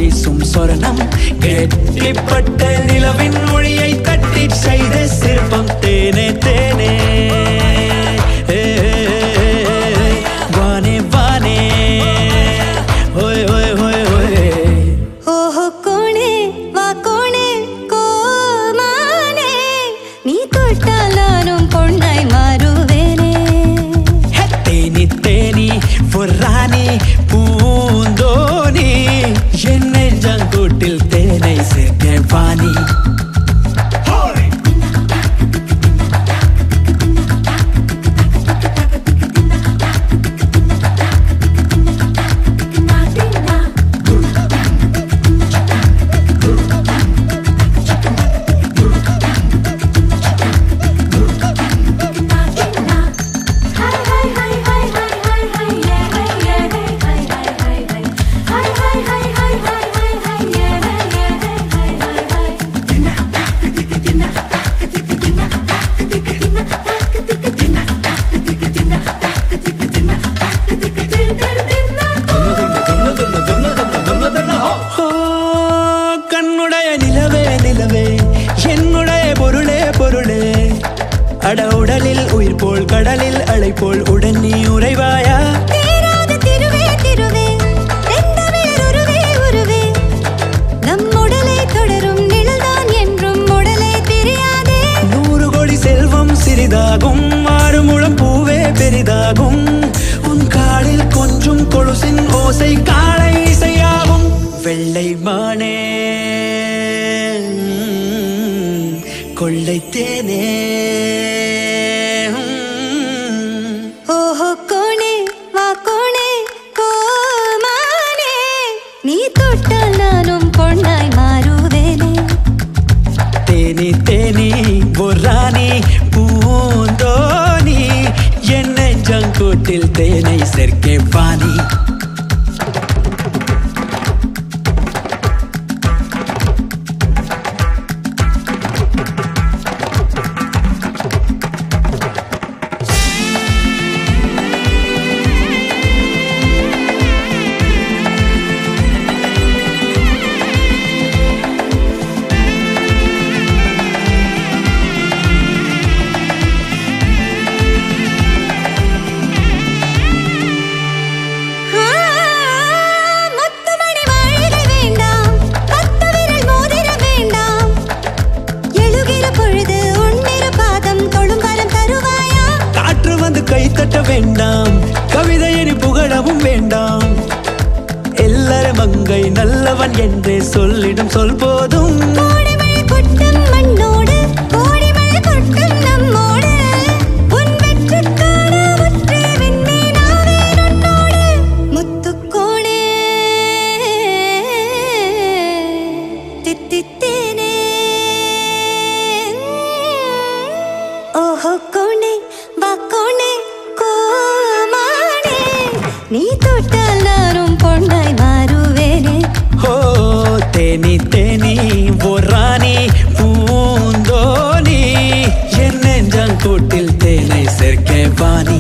வீசும் சொரணம் கெட்டிப்பட்ட நிலவின் மொழியை தட்டி செய்த சிற்பம் தேனே தேனே ஏ, வானே வானே ஓய் ஓய் ஓய் ஓய் ஓஹோ கோணே வா கோணே கோமானே நீ தொட்டால் நானும் பொண்ணாய் மாறுவேனே தேனி தேனி பொறானி பூந்தோனி என் நெஞ்சங்கூட்டில் தேனை சேர்க்க பானி ஓ, கண்ணுடைய நிலவே நிலவே என்னுடைய பொருளே பொருளே அட உடலில் உயிர் போல் கடலில் அலை போல் உடன் நீ உறைவாயா தேராத திருவே திருவே தென்தமிழர் உருவே உருவே நம் உடலை தொடரும் நிழல்தான் என்றும் உடலை தெரியாதே நூறு கோடி செல்வம் சிறிதாகும் ஆறு முழம் பூவே பெரிதாகும் உன் காலில் கொஞ்சம் கொலுசின் ஓசை காலை இசையாகும் வெள்ளை மானே ம், கொள்ளை தேனே ம். ஓஹோ கோணே வா கோணே கோமானே நீ தொட்டால் நானும் பொண்ணாய் மாறுவேனே தேனி தேனி பொறானி பூந்தோனி என் நெஞ்சங்கூட்டில் தேனை சேர்க்கே பானி ஆ, முத்துமணி மாளிகை வேண்டாம் பத்து விரல் மோதிரம் வேண்டாம் எழுகிற பொழுது உன்னிரு பாதம் தொழும் வரம் தருவாயா காற்று வந்து கைத்தட்ட வேண்டாம் கவிதையினி புகழவும் வேண்டாம் எல்லாரும் மங்கை நல்லவன் என்றே சொல்லிடும் சொல் போதும் கோடிமழை கொட்டும் மண்ணோடு கோடிமழை கொட்டும் நம்மோடு உன் வெற்றிக்கான ஒற்றே விண்ணே நாவேன் உன்னோடு முத்துக்கோணே தித்தித்தேனே ஓஹோ கோணே வா கோணே கோமானே நீ தொட்டால் நானும் பொண்ணாய் மாறுவேனே ஓ தேனி தேனி பொறானி பூந்தோனி என் நெஞ்சங்கூட்டில் தேனை சேர்க்க பானி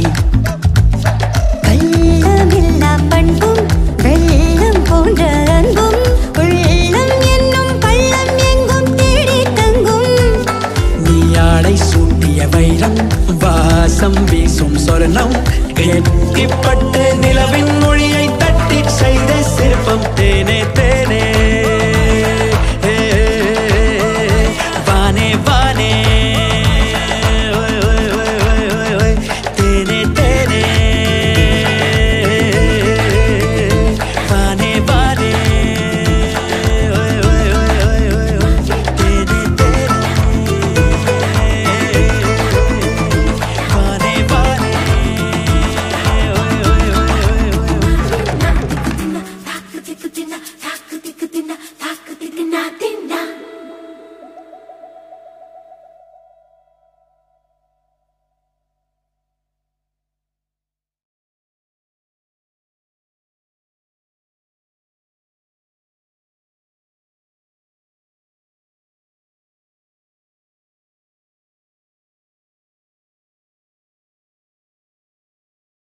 கள்ளமில்லா பண்பும் வெள்ளம் போன்ற அன்பும் உள்ளம் என்னும் பள்ளம் எங்கும் தேடி தங்கும் நீ ஆடை சூட்டிய வைரம் வாசம் வீசும் சொர்ணம் கெட்டிப்பட்ட நிலவின் மொழியை தட்டி செய்த சிற்பம் தேனே தேனே